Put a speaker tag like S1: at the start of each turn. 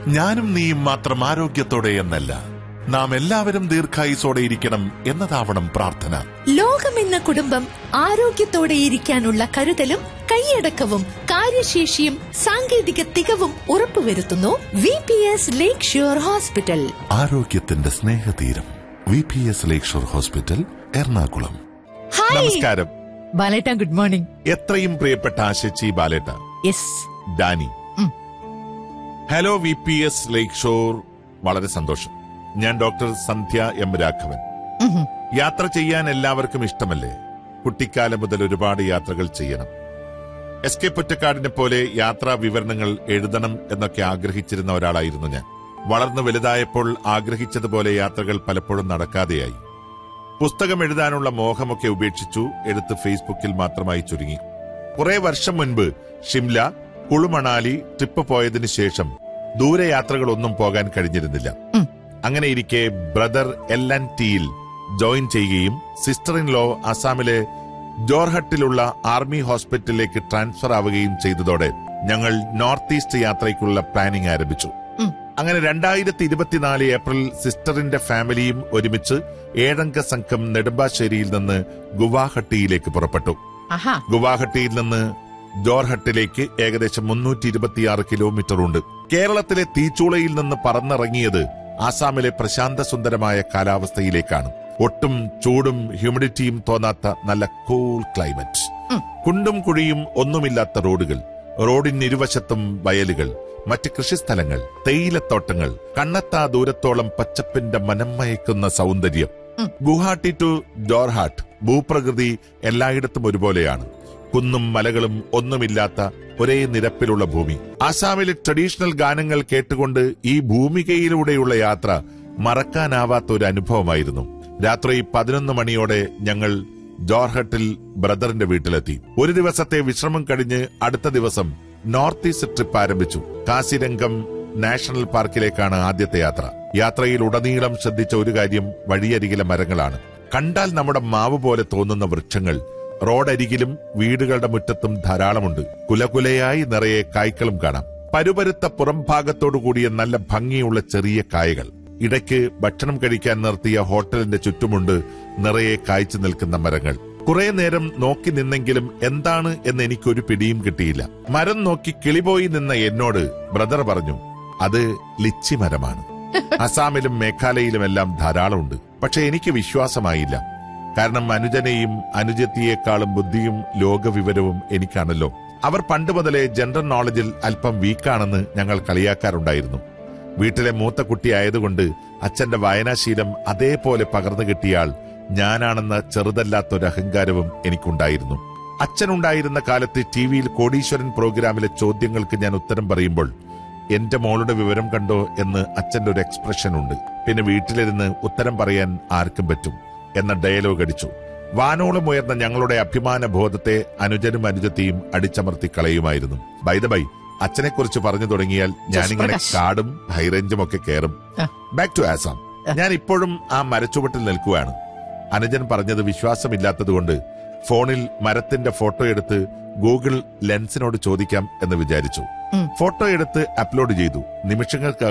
S1: ഞാനും നീയും മാത്രം ആരോഗ്യത്തോടെ എന്നല്ല നാം എല്ലാവരും ദീർഘായുസോടെ ഇരിക്കണം എന്നതാവണം പ്രാർത്ഥന
S2: ലോകമെന്ന കുടുംബം ആരോഗ്യത്തോടെ ഇരിക്കാനുള്ള കരുതലും കൈയടക്കവും കാര്യശേഷിയും സാങ്കേതിക തികവും ഉറപ്പുവരുത്തുന്നു V P S lakeshore hospital
S1: ആരോഗ്യത്തിന്റെ സ്നേഹതീരം V P S lakeshore hospital Ernakulam
S2: hi
S1: നമസ്കാരം
S2: ബാലേട്ട ഗുഡ് മോർണിംഗ്
S1: എത്രയും പ്രിയപ്പെട്ട ആശച്ചി ബാലേട്ട
S2: യെസ്
S1: ഡാനി
S2: ഉം.
S1: Hello V P S lakeshore വളരെ സന്തോഷം ഞാൻ ഡോക്ടർ സന്ധ്യ എം രാഘവൻ യാത്ര ചെയ്യാൻ എല്ലാവർക്കും ഇഷ്ടമല്ലേ കുട്ടിക്കാലം മുതൽ ഒരുപാട് യാത്രകൾ ചെയ്യണം എസ് കെ പൊറ്റക്കാടിനെ പോലെ യാത്രാ വിവരണങ്ങൾ എഴുതണം എന്നൊക്കെ ആഗ്രഹിച്ചിരുന്ന ഒരാളായിരുന്നു ഞാൻ വളർന്നു വലുതായപ്പോൾ ആഗ്രഹിച്ചതുപോലെ യാത്രകൾ പലപ്പോഴും നടക്കാതെയായി പുസ്തകം എഴുതാനുള്ള മോഹമൊക്കെ ഉപേക്ഷിച്ചു എടുത്ത് ഫേസ്ബുക്കിൽ മാത്രമായി ചുരുങ്ങി കുറെ വർഷം മുൻപ് ഷിംല കുളുമണാലി ട്രിപ്പ് പോയതിനു ശേഷം ദൂരയാത്രകളൊന്നും പോകാൻ കഴിഞ്ഞിരുന്നില്ല
S2: ഉം.
S1: അങ്ങനെ ഇരിക്കെ ബ്രദർ എൽ എൻ ടിയിൽ ജോയിൻ ചെയ്യുകയും സിസ്റ്റർ ഇൻ ലോ അസാമിലെ ജോർഹട്ടിലുള്ള ആർമി ഹോസ്പിറ്റലിലേക്ക് ട്രാൻസ്ഫർ ആവുകയും ചെയ്തതോടെ ഞങ്ങൾ നോർത്ത് ഈസ്റ്റ് യാത്രയ്ക്കുള്ള പ്ലാനിംഗ് ആരംഭിച്ചു
S2: ഉം.
S1: അങ്ങനെ രണ്ടായിരത്തി ഇരുപത്തിനാല് ഏപ്രിൽ സിസ്റ്ററിന്റെ ഫാമിലിയും ഒരുമിച്ച് ഏഴംഗ സംഘം നെടുമ്പാശ്ശേരിയിൽ നിന്ന് ഗുവാഹട്ടിയിലേക്ക് പുറപ്പെട്ടു
S2: ആഹാ
S1: ഗുവാഹട്ടിയിൽ നിന്ന് ജോർഹട്ടിലേക്ക് ഏകദേശം മുന്നൂറ്റി ഇരുപത്തിയാറ് കിലോമീറ്റർ ഉണ്ട് കേരളത്തിലെ തീച്ചൂളയിൽ നിന്ന് പറന്നിറങ്ങിയത് ആസാമിലെ പ്രശാന്ത സുന്ദരമായ കാലാവസ്ഥയിലേക്കാണ് ഒട്ടും ചൂടും ഹ്യൂമിഡിറ്റിയും തോന്നാത്ത നല്ല കൂൾ ക്ലൈമറ്റ്
S2: ഉം.
S1: കുണ്ടും കുഴിയും ഒന്നുമില്ലാത്ത റോഡുകൾ റോഡിനിരുവശത്തും വയലുകൾ മറ്റ് കൃഷിസ്ഥലങ്ങൾ തേയിലത്തോട്ടങ്ങൾ കണ്ണെത്താ ദൂരത്തോളം പച്ചപ്പിന്റെ മനം മയക്കുന്ന സൗന്ദര്യം
S2: ഉം.
S1: ഗുവാഹട്ടി ടു ജോർഹാട്ട് ഭൂപ്രകൃതി എല്ലായിടത്തും ഒരുപോലെയാണ് കുന്നും മലകളും ഒന്നുമില്ലാത്ത ഒരേ നിരപ്പിലുള്ള ഭൂമി ആസാമിലെ ട്രഡീഷണൽ ഗാനങ്ങൾ കേട്ടുകൊണ്ട് ഈ ഭൂമികയിലൂടെയുള്ള യാത്ര മറക്കാനാവാത്ത ഒരു അനുഭവമായിരുന്നു രാത്രി പതിനൊന്ന് മണിയോടെ ഞങ്ങൾ ജോർഹട്ടിൽ ബ്രദറിന്റെ വീട്ടിലെത്തി ഒരു ദിവസത്തെ വിശ്രമം കഴിഞ്ഞ് അടുത്ത ദിവസം നോർത്ത് ഈസ്റ്റ് ട്രിപ്പ് ആരംഭിച്ചു കാസിരംഗം നാഷണൽ പാർക്കിലേക്കാണ് ആദ്യത്തെ യാത്ര യാത്രയിൽ ഉടനീളം ശ്രദ്ധിച്ച ഒരു കാര്യം വഴിയരികിലെ മരങ്ങളാണ് കണ്ടാൽ നമ്മുടെ മാവ് പോലെ തോന്നുന്ന വൃക്ഷങ്ങൾ റോഡരികിലും വീടുകളുടെ മുറ്റത്തും ധാരാളമുണ്ട് കുലകുലയായി നിറയെ കായ്ക്കളും കാണാം പരുപരുത്ത പുറംഭാഗത്തോടു കൂടിയ നല്ല ഭംഗിയുള്ള ചെറിയ കായകൾ ഇടയ്ക്ക് ഭക്ഷണം കഴിക്കാൻ നിർത്തിയ ഹോട്ടലിന്റെ ചുറ്റുമുണ്ട് നിറയെ കായ്ച്ചു നിൽക്കുന്ന മരങ്ങൾ കുറെ നേരം നോക്കി നിന്നെങ്കിലും എന്താണ് എന്ന് എനിക്കൊരു പിടിയും കിട്ടിയില്ല മരം നോക്കി കിളിപോയി നിന്ന എന്നോട് ബ്രദർ പറഞ്ഞു അത് ലിച്ചി മരമാണ് അസാമിലും മേഘാലയയിലുമെല്ലാം ധാരാളമുണ്ട് പക്ഷെ എനിക്ക് വിശ്വാസമായില്ല കാരണം അനുജനെയും അനുജത്തിയേക്കാളും ബുദ്ധിയും ലോകവിവരവും എനിക്കാണല്ലോ അവർ പണ്ട് മുതലേ ജനറൽ നോളജിൽ അല്പം വീക്കാണെന്ന് ഞങ്ങൾ കളിയാക്കാറുണ്ടായിരുന്നു വീട്ടിലെ മൂത്ത കുട്ടിയായതുകൊണ്ട് അച്ഛന്റെ വായനാശീലം അതേപോലെ പകർന്നു കിട്ടിയാൽ ഞാനാണെന്ന ചെറുതല്ലാത്തൊരു അഹങ്കാരവും എനിക്കുണ്ടായിരുന്നു അച്ഛനുണ്ടായിരുന്ന കാലത്ത് ടി വിയിൽ കോടീശ്വരൻ പ്രോഗ്രാമിലെ ചോദ്യങ്ങൾക്ക് ഞാൻ ഉത്തരം പറയുമ്പോൾ എന്റെ മോളുടെ വിവരം കണ്ടോ എന്ന് അച്ഛന്റെ ഒരു എക്സ്പ്രഷൻ ഉണ്ട് പിന്നെ വീട്ടിലിരുന്ന് ഉത്തരം പറയാൻ ആർക്കും പറ്റും എന്ന ഡയലോഗ് അടിച്ചു വാനോളം ഉയർന്ന ഞങ്ങളുടെ അഭിമാന ബോധത്തെ അനുജനും അനുജത്തിയും അടിച്ചമർത്തി കളയുമായിരുന്നു ബൈ ദ ബൈ അച്ഛനെ കുറിച്ച് പറഞ്ഞു തുടങ്ങിയാൽ ഞാനിങ്ങനെ
S2: പ്രകാശ്.
S1: കാടും ഹൈറേഞ്ചും ഒക്കെ കയറും
S2: ആ.
S1: ബാക്ക് ടു ആസാം ഞാൻ ഇപ്പോഴും ആ മരച്ചുവട്ടിൽ നിൽക്കുകയാണ് അനുജൻ പറഞ്ഞത് വിശ്വാസമില്ലാത്തതുകൊണ്ട് ഫോണിൽ മരത്തിന്റെ ഫോട്ടോ എടുത്ത് ഗൂഗിൾ ലെൻസിനോട് ചോദിക്കാം എന്ന് വിചാരിച്ചു
S2: ഉം.
S1: ഫോട്ടോ എടുത്ത് അപ്ലോഡ് ചെയ്തു നിമിഷങ്ങൾക്ക്